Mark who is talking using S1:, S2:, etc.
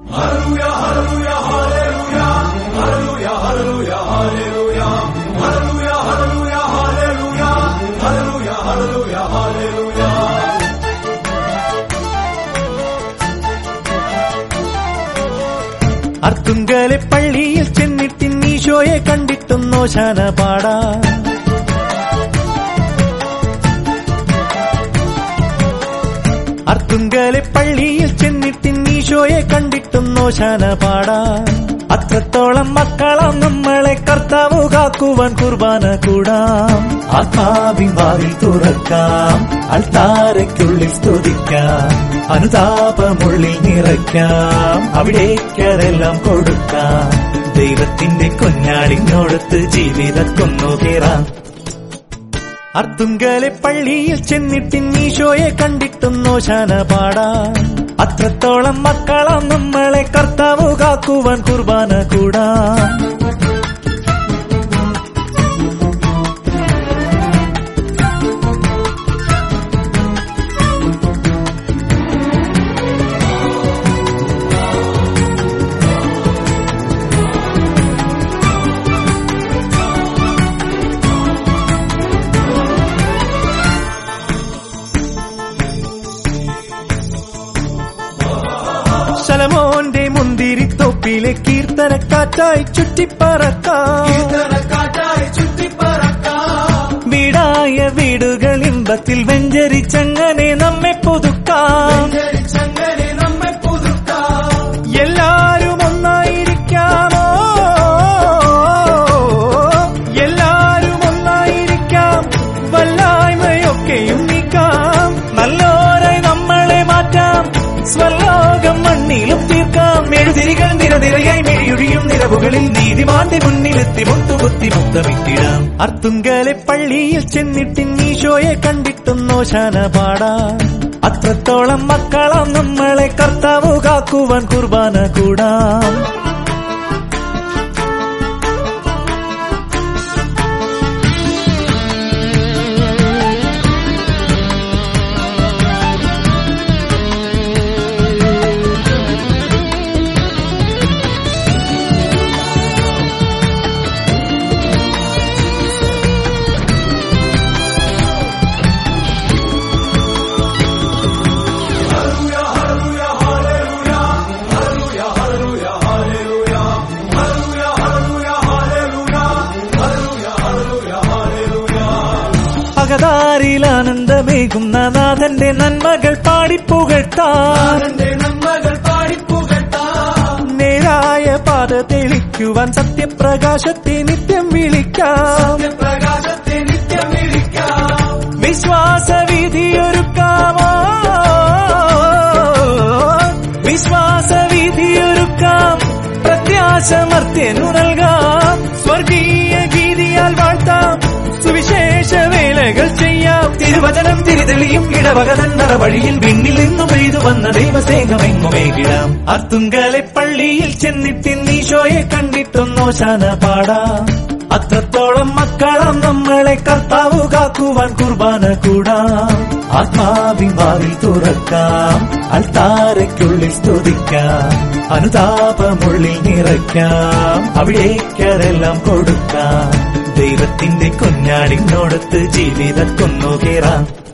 S1: അർത്തുങ്കലെ പള്ളിയിൽ ചെന്നിട്ട് ഈശോയെ കണ്ടിട്ടും നോശാന പാടാ അർത്തുങ്കലെ പള്ളിയിൽ ചെന്നിട്ട് ഈശോയെ കണ്ടിട്ടും നോശാന പാടാ അത്രത്തോളം മക്കളാം നമ്മളെ കർത്താവ് കാക്കുവാൻ കുർബാന കൂടാം ആത്മാവിൻ വാതിൽ തുറക്കാം അൾത്താരയ്ക്കുള്ളിൽ സ്തുതിക്കാം അനുതാപമുള്ളിൽ നിറയ്ക്കാം അവിടേക്കതെല്ലാം കൊടുക്കാം ദൈവത്തിന്റെ കുഞ്ഞാടിനോടത്ത് ജീവിതക്കൊന്നു കയറാം അർത്തുങ്കലെ പള്ളിയിൽ ചെന്നിട്ട് ഈശോയെ കണ്ടിട്ടും നോശാന പാടാ അത്രത്തോളം മക്കളാം നമ്മളെ കർത്താവ് കാക്കുവാൻ കുർബാന കൂടാം ശലമോന്റെ മുന്തിരിത്തോപ്പിലെ കീർത്തനക്കാറ്റായി ചുറ്റിപ്പറക്കാം വീടായ വീടുകൾ ഇമ്പത്തിൽ വെഞ്ചരിച്ചങ്ങനെ നമ്മെ പുതുക്കാം എല്ലാരും ഒന്നായിരിക്കാമോ എല്ലാരും ഒന്നായിരിക്കാം വല്ലായ്മയൊക്കെയും നീക്കാം നല്ലോരായി നമ്മളെ മാറ്റാം സ്വലോകം മണ്ണിലും തീർക്കാം മെഴുതിരികൾ നിരനിരയായി മെഴിയൊഴിയും നിലവുകളിൽ നീതിമാന്റെ മുന്നിലെത്തി മുട്ടുകുത്തി മുത്തമിട്ടിടാം അർത്തുങ്കലെ പള്ളിയിൽ ചെന്നിട്ട് ഈശോയെ കണ്ടിട്ടും നോശാന പാടാ അത്രത്തോളം മക്കളാം നമ്മളെ കർത്താവ് കാക്കുവാൻ കുർബാന കൂടാം അകതാരിൽ ആനന്ദമേകുന്ന നാഥന്റെ നന്മകൾ പാടിപ്പുകഴ്ത്താൻ നേരായ പാത തെളിക്കുവാൻ സത്യപ്രകാശത്തെ നിത്യം വിളിക്കാം വിശ്വാസവിധിയൊരുക്കാമോ വിശ്വാസവിധിയൊരുക്കാം പ്രത്യാശമർത്യനു നൽകാം സ്വർഗീയ ഗീതിയാൽ വാഴ്ത്താം സുവിശേഷ വേലകൾ ചെയ്യാം തിരുവചനം തിരിതെളിയും ഇടവകതന്നറ വഴിയിൽ വിണ്ണിൽ നിന്നും എഴുതു വന്ന ദൈവസേനമെങ്ങുമേകിടാം അർത്തുങ്കലെ പള്ളിയിൽ ചെന്നിട്ട് ഈശോയെ കണ്ടിട്ടൊന്നോ ശാന പാടാം അത്രത്തോളം മക്കളാം നമ്മളെ കർത്താവ് കാക്കുവാൻ കുർബാന കൂടാം ആത്മാവിൻ വാതിൽ തുറക്കാം അൾത്താരയ്ക്കുള്ളിൽ സ്തുതിക്കാം അനുതാപമുള്ളിൽ നിറയ്ക്കാം അവിടേക്കതെല്ലാം കൊടുക്കാം ദൈവത്തിന്റെ കുഞ്ഞാടിനോടത്ത് ജീവിതക്കൊന്നു കയറാം